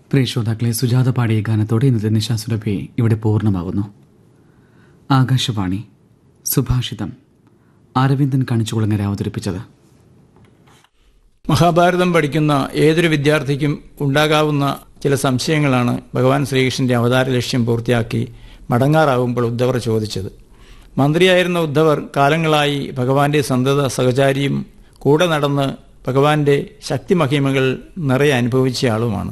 പ്രിയ ശ്രോതാക്കളെ സുജാത പാടിയ ഗാനത്തോടെ ഇന്നത്തെ നിശാസുരഭി ഇവിടെ പൂർണ്ണമാകുന്നു ആകാശവാണി സുഭാഷിതം അരവിന്ദൻ കണിച്ചുകുളങ്ങര അവതരിപ്പിച്ചത് മഹാഭാരതം പഠിക്കുന്ന ഏതൊരു വിദ്യാർത്ഥിക്കും ഉണ്ടാകാവുന്ന ചില സംശയങ്ങളാണ് ഭഗവാൻ ശ്രീകൃഷ്ണന്റെ അവതാര ലക്ഷ്യം പൂർത്തിയാക്കി മടങ്ങാറാവുമ്പോൾ ഉദ്ധവർ ചോദിച്ചത് മന്ത്രിയായിരുന്ന ഉദ്ധവർ കാലങ്ങളായി ഭഗവാന്റെ സന്തത സഹചാരിയും കൂടെ നടന്ന് ഭഗവാന്റെ ശക്തിമഹിമകൾ നിറയെ അനുഭവിച്ച ആളുമാണ്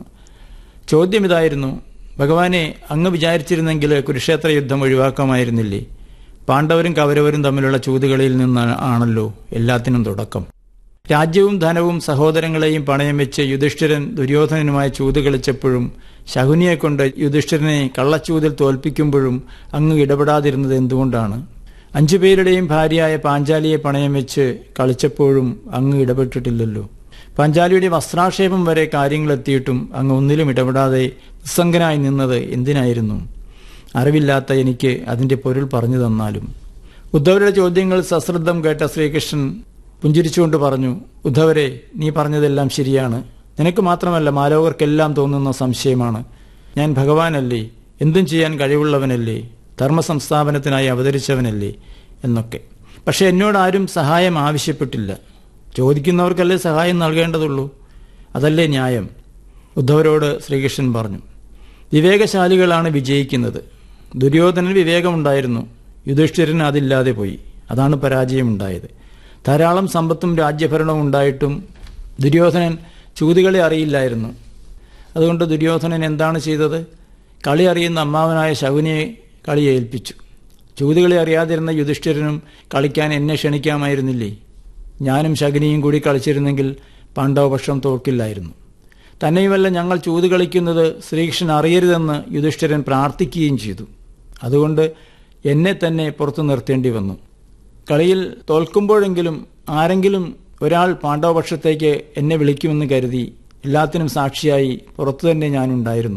ചോദ്യം ഇതായിരുന്നു ഭഗവാനെ അങ്ങ് വിചാരിച്ചിരുന്നെങ്കിൽ കുരുക്ഷേത്ര യുദ്ധം ഒഴിവാക്കാമായിരുന്നില്ലേ പാണ്ഡവരും കൗരവരും തമ്മിലുള്ള ചൂതുകളിൽ നിന്ന് ആണല്ലോ എല്ലാത്തിനും തുടക്കം രാജ്യവും ധനവും സഹോദരങ്ങളെയും പണയം വെച്ച് യുധിഷ്ഠിരൻ ദുര്യോധനനുമായി ചൂത് കളിച്ചപ്പോഴും ശകുനിയെ കൊണ്ട് യുധിഷ്ഠിരനെ കള്ളച്ചൂതിൽ തോൽപ്പിക്കുമ്പോഴും അങ്ങ് ഇടപെടാതിരുന്നത് എന്തുകൊണ്ടാണ് അഞ്ചു പേരുടെയും ഭാര്യയായ പാഞ്ചാലിയെ പണയം വെച്ച് കളിച്ചപ്പോഴും അങ്ങ് ഇടപെട്ടിട്ടില്ലല്ലോ പാഞ്ചാലിയുടെ വസ്ത്രാക്ഷേപം വരെ കാര്യങ്ങളെത്തിയിട്ടും അങ്ങ് ഒന്നിലും ഇടപെടാതെ നിസ്സംഗനായി നിന്നത് എന്തിനായിരുന്നു അറിവില്ലാത്ത എനിക്ക് അതിന്റെ പൊരുൾ പറഞ്ഞു തന്നാലും ഉദ്ധവരുടെ ചോദ്യങ്ങൾ സശ്രദ്ധം കേട്ട ശ്രീകൃഷ്ണൻ പുഞ്ചിരിച്ചുകൊണ്ട് പറഞ്ഞു ഉദ്ധവരെ നീ പറഞ്ഞതെല്ലാം ശരിയാണ് നിനക്ക് മാത്രമല്ല മാലോകർക്കെല്ലാം തോന്നുന്ന സംശയമാണ് ഞാൻ ഭഗവാനല്ലേ എന്തും ചെയ്യാൻ കഴിവുള്ളവനല്ലേ ധർമ്മ സംസ്ഥാപനത്തിനായി അവതരിച്ചവനല്ലേ എന്നൊക്കെ പക്ഷെ എന്നോട് ആരും സഹായം ആവശ്യപ്പെട്ടില്ല ചോദിക്കുന്നവർക്കല്ലേ സഹായം നൽകേണ്ടതുള്ളൂ അതല്ലേ ന്യായം ഉദ്ധവരോട് ശ്രീകൃഷ്ണൻ പറഞ്ഞു വിവേകശാലികളാണ് വിജയിക്കുന്നത് ദുര്യോധനന് വിവേകമുണ്ടായിരുന്നു യുധിഷ്ഠിരന് അതില്ലാതെ പോയി അതാണ് പരാജയമുണ്ടായത് ധാരാളം സമ്പത്തും രാജ്യഭരണവും ഉണ്ടായിട്ടും ദുര്യോധനൻ ചൂതുകളെ അറിയില്ലായിരുന്നു അതുകൊണ്ട് ദുര്യോധനൻ എന്താണ് ചെയ്തത് കളി അറിയുന്ന അമ്മാവനായ ശകുനിയെ കളി ഏൽപ്പിച്ചു ചൂതുകളി അറിയാതിരുന്ന യുധിഷ്ഠിരനും കളിക്കാൻ എന്നെ ക്ഷണിക്കാമായിരുന്നില്ലേ ഞാനും ശകുനിയും കൂടി കളിച്ചിരുന്നെങ്കിൽ പാണ്ഡവപക്ഷം തോൽക്കില്ലായിരുന്നു തന്നെയുമല്ല ഞങ്ങൾ ചൂത് കളിക്കുന്നത് ശ്രീകൃഷ്ണൻ അറിയരുതെന്ന് യുധിഷ്ഠിരൻ പ്രാർത്ഥിക്കുകയും ചെയ്തു അതുകൊണ്ട് എന്നെ തന്നെ പുറത്തു നിർത്തേണ്ടി വന്നു കളിയിൽ തോൽക്കുമ്പോഴെങ്കിലും ആരെങ്കിലും ഒരാൾ പാണ്ഡവപക്ഷത്തേക്ക് എന്നെ വിളിക്കുമെന്ന് കരുതി എല്ലാത്തിനും സാക്ഷിയായി പുറത്തു തന്നെ ഞാനുണ്ടായിരുന്നു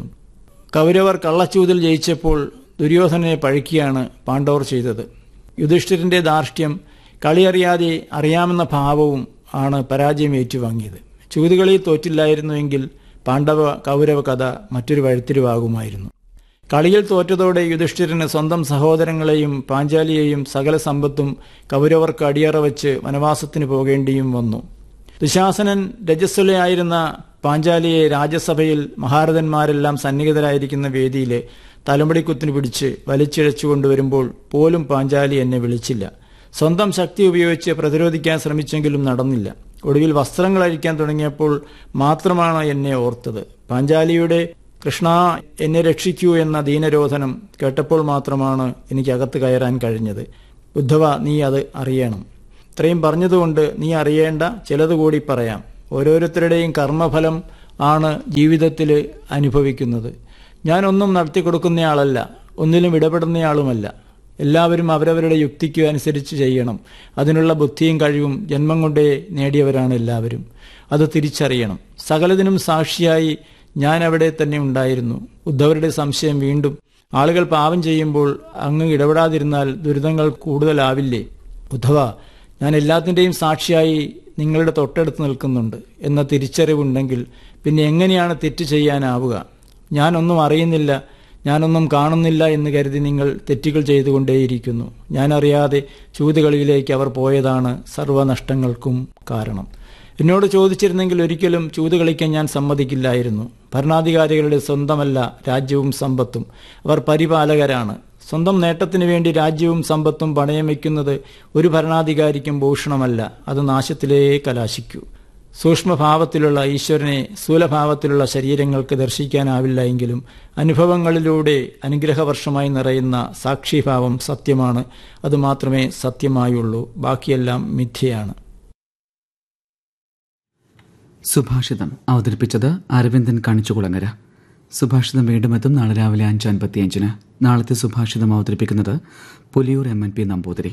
കൗരവർ കള്ളച്ചൂതിൽ ജയിച്ചപ്പോൾ ദുര്യോധനനെ പഴിക്കുകയാണ് പാണ്ഡവർ ചെയ്തത് യുധിഷ്ഠിരന്റെ ധാർഷ്ട്യം കളി അറിയാതെ അറിയാമെന്ന ഭാവവും ആണ് പരാജയം ഏറ്റുവാങ്ങിയത് ചൂതുകളിയിൽ തോറ്റില്ലായിരുന്നുവെങ്കിൽ പാണ്ഡവ കൗരവ കഥ മറ്റൊരു വഴിത്തിരിവാകുമായിരുന്നു കളിയിൽ തോറ്റതോടെ യുധിഷ്ഠിരന് സ്വന്തം സഹോദരങ്ങളെയും പാഞ്ചാലിയെയും സകല സമ്പത്തും കൗരവർക്ക് അടിയറ വെച്ച് വനവാസത്തിന് പോകേണ്ടിയും വന്നു ദുശാസനൻ രജസ്വലയായിരുന്ന പാഞ്ചാലിയെ രാജ്യസഭയിൽ മഹാരഥന്മാരെല്ലാം സന്നിഹിതരായിരിക്കുന്ന വേദിയിൽ തലമുടിക്കുത്തിന് പിടിച്ച് വലിച്ചിഴച്ചു കൊണ്ടുവരുമ്പോൾ പോലും പാഞ്ചാലി എന്നെ വിളിച്ചില്ല സ്വന്തം ശക്തി ഉപയോഗിച്ച് പ്രതിരോധിക്കാൻ ശ്രമിച്ചെങ്കിലും നടന്നില്ല ഒടുവിൽ വസ്ത്രങ്ങൾ അഴിക്കാൻ തുടങ്ങിയപ്പോൾ മാത്രമാണ് എന്നെ ഓർത്തത് പാഞ്ചാലിയുടെ കൃഷ്ണ എന്നെ രക്ഷിക്കൂ എന്ന ദീനരോധനം കേട്ടപ്പോൾ മാത്രമാണ് എനിക്ക് അകത്ത് കയറാൻ കഴിഞ്ഞത് ഉദ്ധവ നീ അത് അറിയണം ഇത്രയും പറഞ്ഞതുകൊണ്ട് നീ അറിയേണ്ട ചിലത് കൂടി പറയാം ഓരോരുത്തരുടെയും കർമ്മഫലം ആണ് ജീവിതത്തിൽ അനുഭവിക്കുന്നത് ഞാനൊന്നും നടത്തി കൊടുക്കുന്നയാളല്ല ഒന്നിലും ഇടപെടുന്നയാളുമല്ല എല്ലാവരും അവരവരുടെ യുക്തിക്ക് അനുസരിച്ച് ചെയ്യണം അതിനുള്ള ബുദ്ധിയും കഴിവും ജന്മം കൊണ്ടേ നേടിയവരാണ് എല്ലാവരും അത് തിരിച്ചറിയണം സകലതിനും സാക്ഷിയായി ഞാൻ അവിടെ തന്നെ ഉണ്ടായിരുന്നു ഉദ്ധവരുടെ സംശയം വീണ്ടും ആളുകൾ പാപം ചെയ്യുമ്പോൾ അങ്ങ് ഇടപെടാതിരുന്നാൽ ദുരിതങ്ങൾ കൂടുതലാവില്ലേ ഉദ്ധവ ഞാൻ എല്ലാത്തിൻ്റെയും സാക്ഷിയായി നിങ്ങളുടെ തൊട്ടടുത്ത് നിൽക്കുന്നുണ്ട് എന്ന തിരിച്ചറിവുണ്ടെങ്കിൽ പിന്നെ എങ്ങനെയാണ് തെറ്റ് ചെയ്യാനാവുക ഞാനൊന്നും അറിയുന്നില്ല ഞാനൊന്നും കാണുന്നില്ല എന്ന് കരുതി നിങ്ങൾ തെറ്റുകൾ ചെയ്തുകൊണ്ടേയിരിക്കുന്നു ഞാൻ അറിയാതെ ചൂതുകളിയിലേക്ക് അവർ പോയതാണ് സർവനഷ്ടങ്ങൾക്കും കാരണം എന്നോട് ചോദിച്ചിരുന്നെങ്കിൽ ഒരിക്കലും ചൂത് കളിക്കാൻ ഞാൻ സമ്മതിക്കില്ലായിരുന്നു ഭരണാധികാരികളുടെ സ്വന്തമല്ല രാജ്യവും സമ്പത്തും അവർ പരിപാലകരാണ് സ്വന്തം നേട്ടത്തിന് വേണ്ടി രാജ്യവും സമ്പത്തും പണയം വയ്ക്കുന്നത് ഒരു ഭരണാധികാരിക്കും ഭൂഷണമല്ല അത് നാശത്തിലേ കലാശിക്കൂ സൂക്ഷ്മഭാവത്തിലുള്ള ഈശ്വരനെ സ്ഥൂലഭാവത്തിലുള്ള ശരീരങ്ങൾക്ക് ദർശിക്കാനാവില്ല എങ്കിലും അനുഭവങ്ങളിലൂടെ അനുഗ്രഹവർഷമായി നിറയുന്ന സാക്ഷിഭാവം സത്യമാണ് അതുമാത്രമേ സത്യമായുള്ളൂ ബാക്കിയെല്ലാം മിഥ്യയാണ് സുഭാഷിതം അവതരിപ്പിച്ചത് അരവിന്ദൻ കണിച്ചുകുളങ്ങര സുഭാഷിതം വീണ്ടും എത്തും നാളെ രാവിലെ അഞ്ച് അൻപത്തിയഞ്ചിന് നാളത്തെ സുഭാഷിതം അവതരിപ്പിക്കുന്നത് Puliyoor M N P Namboothiri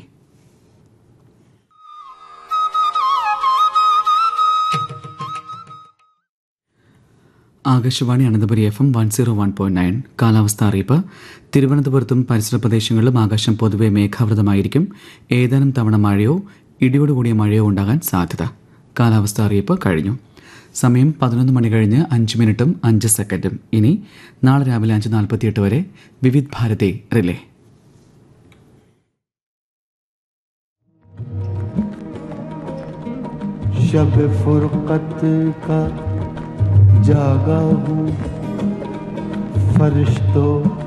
Akashvani Ananthapuri F M one zero one point nine കാലാവസ്ഥ അറിയിപ്പ് തിരുവനന്തപുരത്തും പരിസര പ്രദേശങ്ങളിലും ആകാശം പൊതുവെ മേഘാവൃതമായിരിക്കും ഏതാനും തവണ മഴയോ ഇടിയോടുകൂടിയ മഴയോ ഉണ്ടാകാൻ സാധ്യത കാലാവസ്ഥ അറിയിപ്പ് കഴിഞ്ഞു സമയം പതിനൊന്ന് മണി കഴിഞ്ഞ് അഞ്ച് മിനിറ്റും അഞ്ച് സെക്കൻഡും ഇനി നാളെ രാവിലെ അഞ്ച് നാൽപ്പത്തിയെട്ട് വരെ വിവിധ് ഭാരതി റിലേ शब फुरकत का जागा हूँ फरिश्तों